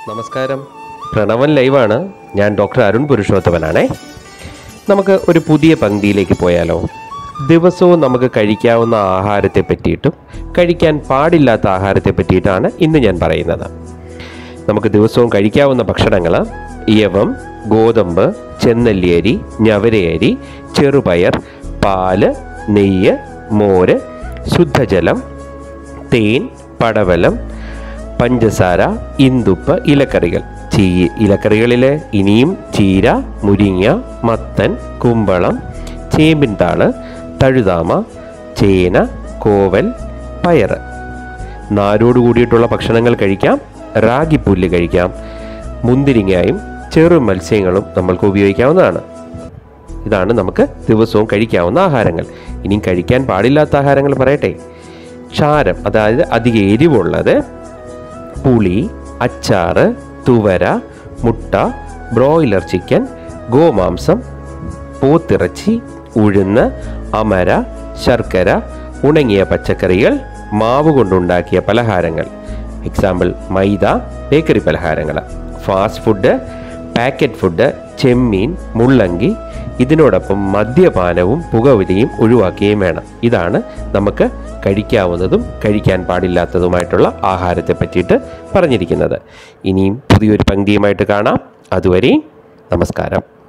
നമസ്കാരം പ്രണവൻ ലൈവാണ് ഞാൻ ഡോക്ടർ അരുൺ പുരുഷോത്തമനാണേ നമുക്ക് ഒരു പുതിയ പങ്ക്തിയിലേക്ക് പോയാലോ ദിവസവും നമുക്ക് കഴിക്കാവുന്ന ആഹാരത്തെ പറ്റിയിട്ടും കഴിക്കാൻ പാടില്ലാത്ത ആഹാരത്തെ പറ്റിയിട്ടാണ് ഇന്ന് ഞാൻ പറയുന്നത് നമുക്ക് ദിവസവും കഴിക്കാവുന്ന ഭക്ഷണങ്ങൾ യവം ഗോതമ്പ് ചെന്നല്ലിയരി ഞവരയരി ചെറുപയർ പാല് നെയ്യ് മോര് ശുദ്ധജലം തേൻ പടവലം പഞ്ചസാര ഇന്തുപ്പ് ഇലക്കറികൾ ചീ ഇലക്കറികളിൽ ഇനിയും ചീര മുരിങ്ങ മത്തൻ കുമ്പളം ചേമ്പിൻ താള് തഴുതാമ ചേന കോവൽ പയറ് നാരോട് കൂടിയിട്ടുള്ള ഭക്ഷണങ്ങൾ കഴിക്കാം റാഗിപ്പുല്ല് കഴിക്കാം മുന്തിരിങ്ങയും ചെറു മത്സ്യങ്ങളും നമ്മൾക്ക് ഉപയോഗിക്കാവുന്നതാണ് ഇതാണ് നമുക്ക് ദിവസവും കഴിക്കാവുന്ന ആഹാരങ്ങൾ ഇനിയും കഴിക്കാൻ പാടില്ലാത്ത ആഹാരങ്ങൾ പറയട്ടെ ക്ഷാരം അതായത് അധിക എരിവുള്ളത് പുളി അച്ചാറ് തുവര മുട്ട ബ്രോയിലർ ചിക്കൻ ഗോമാംസം പോത്തിറച്ചി ഉഴുന്ന് അമര ശർക്കര ഉണങ്ങിയ പച്ചക്കറികൾ മാവ് കൊണ്ടുണ്ടാക്കിയ പലഹാരങ്ങൾ എക്സാമ്പിൾ മൈദ ബേക്കറി പലഹാരങ്ങൾ ഫാസ്റ്റ് ഫുഡ് പാക്കറ്റ് ഫുഡ് ചെമ്മീൻ മുള്ളങ്കി ഇതിനോടൊപ്പം മദ്യപാനവും പുകവലിയും ഒഴിവാക്കുകയും വേണം ഇതാണ് നമുക്ക് കഴിക്കാവുന്നതും കഴിക്കാൻ പാടില്ലാത്തതുമായിട്ടുള്ള ആഹാരത്തെ പറ്റിയിട്ട് പറഞ്ഞിരിക്കുന്നത് ഇനിയും പുതിയൊരു പങ്ക്തിയുമായിട്ട് കാണാം അതുവരെയും നമസ്കാരം